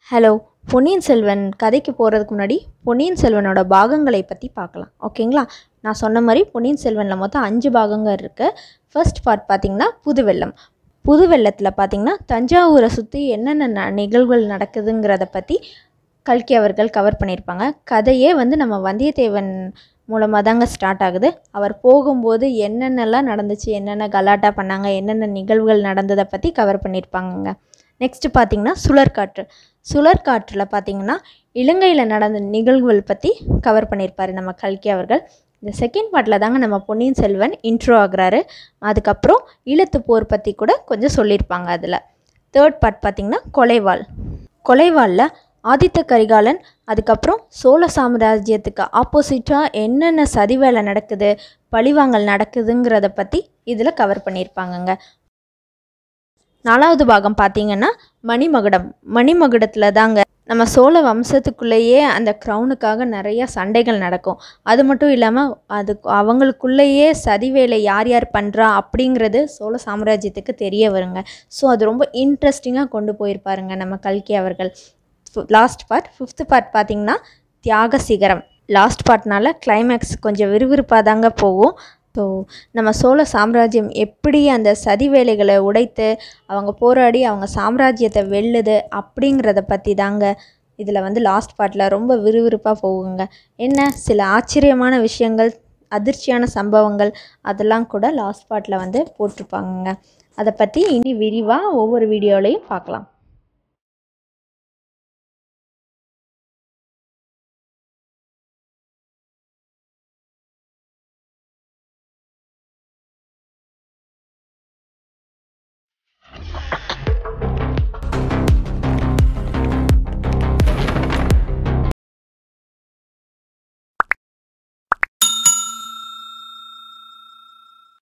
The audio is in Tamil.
ஹலோ பொன்னியின் செல்வன் கதைக்கு போகிறதுக்கு முன்னாடி பொன்னியின் செல்வனோட பாகங்களை பற்றி பார்க்கலாம் ஓகேங்களா நான் சொன்ன மாதிரி பொன்னியின் செல்வனில் மொத்தம் அஞ்சு பாகங்கள் இருக்குது ஃபர்ஸ்ட் பார்ட் பார்த்திங்கன்னா புது வெள்ளம் புது வெள்ளத்தில் பார்த்திங்கன்னா தஞ்சாவூரை சுற்றி என்னென்ன ந- நிகழ்வுகள் நடக்குதுங்கிறத பற்றி கல்கி அவர்கள் கவர் பண்ணியிருப்பாங்க கதையே வந்து நம்ம வந்தியத்தேவன் மூலமாக தாங்க ஸ்டார்ட் ஆகுது அவர் போகும்போது என்னென்னலாம் நடந்துச்சு என்னென்ன கலாட்டா பண்ணாங்க என்னென்ன நிகழ்வுகள் நடந்ததை பற்றி கவர் பண்ணியிருப்பாங்கங்க நெக்ஸ்ட்டு பார்த்தீங்கன்னா சுழற்காற்று சுழற்காற்றில் பார்த்தீங்கன்னா இலங்கையில் நடந்த நிகழ்வுகள் பற்றி கவர் பண்ணியிருப்பார் நம்ம கல்கி அவர்கள் இந்த செகண்ட் பார்ட்டில் தாங்க நம்ம பொன்னியின் செல்வன் இன்ட்ரோ ஆகுறாரு அதுக்கப்புறம் ஈழத்து போர் பற்றி கூட கொஞ்சம் சொல்லியிருப்பாங்க அதில் தேர்ட் பார்ட் பார்த்திங்கன்னா கொலைவாள் கொலைவாளில் ஆதித்த கரிகாலன் அதுக்கப்புறம் சோழ சாம்ராஜ்யத்துக்கு ஆப்போசிட்டாக என்னென்ன சதி வேலை நடக்குது பழிவாங்கல் நடக்குதுங்கிறத பற்றி இதில் கவர் பண்ணியிருப்பாங்கங்க நாலாவது பாகம் பார்த்தீங்கன்னா மணிமகுடம் மணிமகுடத்தில் தாங்க நம்ம சோழ வம்சத்துக்குள்ளேயே அந்த க்ரௌனுக்காக நிறைய சண்டைகள் நடக்கும் அது மட்டும் இல்லாமல் அது அவங்களுக்குள்ளேயே சதி வேலை யார் யார் பண்ணுறா அப்படிங்கிறது சோழ சாம்ராஜ்யத்துக்கு தெரிய வருங்க ஸோ அது ரொம்ப இன்ட்ரெஸ்டிங்காக கொண்டு போயிருப்பாருங்க நம்ம கல்கி அவர்கள் லாஸ்ட் பார்ட் ஃபிஃப்த் பார்ட் பார்த்தீங்கன்னா தியாக சிகரம் லாஸ்ட் பார்ட்னால கிளைமேக்ஸ் கொஞ்சம் விறுவிறுப்பாக தாங்க போகும் ஸோ நம்ம சோழ சாம்ராஜ்யம் எப்படி அந்த சதி வேலைகளை உடைத்து அவங்க போராடி அவங்க சாம்ராஜ்யத்தை வெல்லுது அப்படிங்கிறத பற்றி தாங்க இதில் வந்து லாஸ்ட் பார்ட்டில் ரொம்ப விறுவிறுப்பாக போகுங்க என்ன சில ஆச்சரியமான விஷயங்கள் அதிர்ச்சியான சம்பவங்கள் அதெல்லாம் கூட லாஸ்ட் பார்ட்டில் வந்து போட்டிருப்பாங்கங்க அதை பற்றி இனி விரிவாக ஒவ்வொரு வீடியோலையும் பார்க்கலாம்